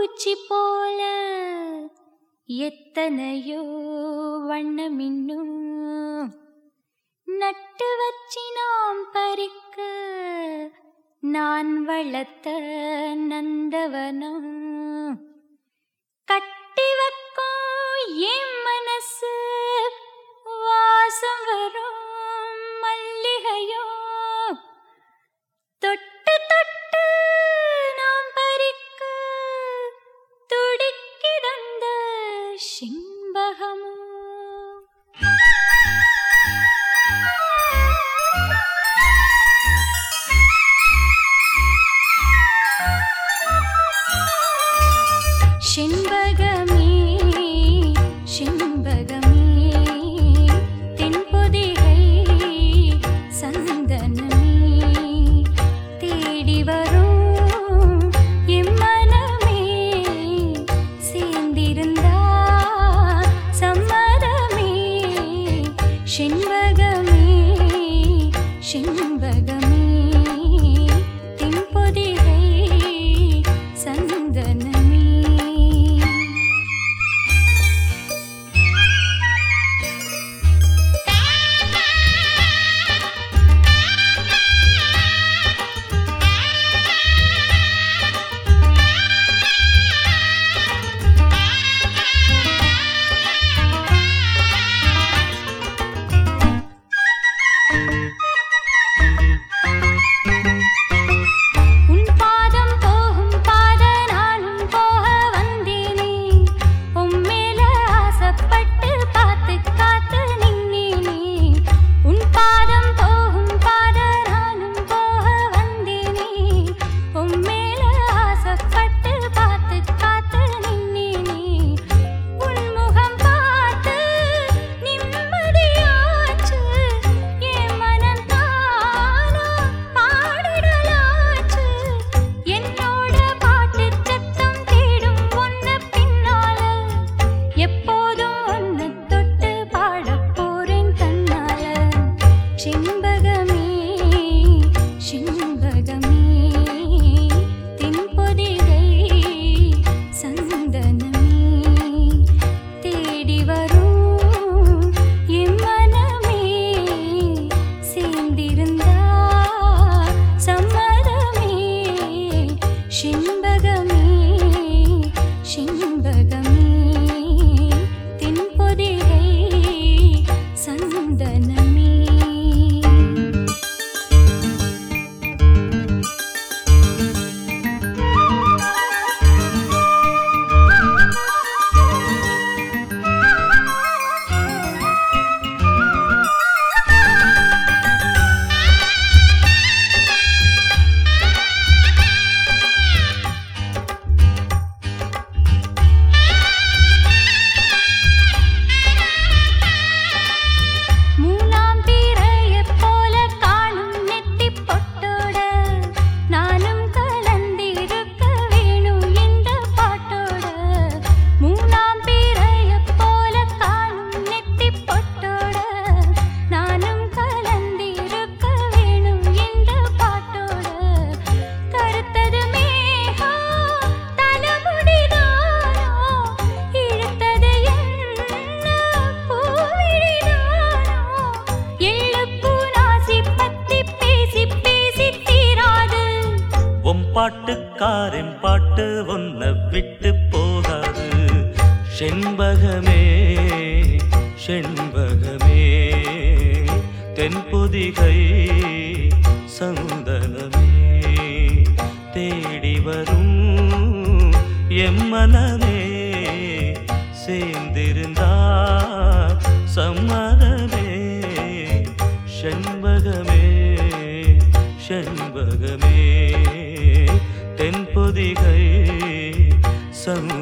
பூச்சி போல எத்தனையோ வண்ணமின்னும் நட்டு வச்சி நாம் பறிக்க நான் வளர்த்த நந்தவனம் கட்டி வைக்கும் என் மனசு வாசம் வரும் மல்லிகையோ தொட்டு தொட்டு நாம் பறிக்க துடிக்கிறந்த சிம்பகமோ செண்பகமே செண்பகமே தென்பொதிகை சந்தனமே தேடி வரும் எம்மனமே சேர்ந்திருந்தா சம்மதமே செண்பகமே செண்பகமே தென்பொதிகை சந்தனமே உன் பாதம் போகும் பாத நானும் போக வந்தேனே உம்மேல ஆசைப்பட்டு பார்த்து காத்து நின்னேனே உன் பாதம் போகும் பாத நானும் போக வந்தேனே உம்மேல ஆசைப்பட்டு பார்த்து காத்து நின்னேனே உன் முகம் பார்த்து நிம்மதியாச்சு என் மனம் தானா பாடிடலாச்சு என்னோட பாட்டு சத்தம் தேடும் ஒன்ன பின்னால எப்போதும் ஒன்ன தொட்டு பாடப் போறேன் தன்னால செண்பகமே செண்பகமே தென்பொதிகை சந்தனமே தேடி வரும் என் மனமே சேர்ந்திருந்தா சம்மதமே செண்பகமே செண்பகமே தென்பொதிகை சந்தனமே மூலாம் பிறையைப் போல காணும் நெத்திப் பொட்டோட நானும் கலந்திருக்க வேணும் இந்த பாட்டோட மூலாம் பிறையைப் போல காணும் நெத்திப் பொட்டோட நானும் கலந்திருக்க வேணும் இந்த பாட்டோட கருத்தது மேகம் தலைமுடிதானோ இழுத்தது என்ன பூவிழிதானோ எள்ளுப்பூ நாசி பத்தி பேசி பேசி தீராது உம் பாட்டுக்காரன் பாட்டு ஒன்ன விட்டு போகாது செண்பகமே செண்பகமே தென்பொதிகை சந்தனமே தேடி வரும் எம்மனமே சேர்ந்திருந்தா சம்மதமே செண்பகமே செண்பகமே தென்பொதிகை சந்தனமே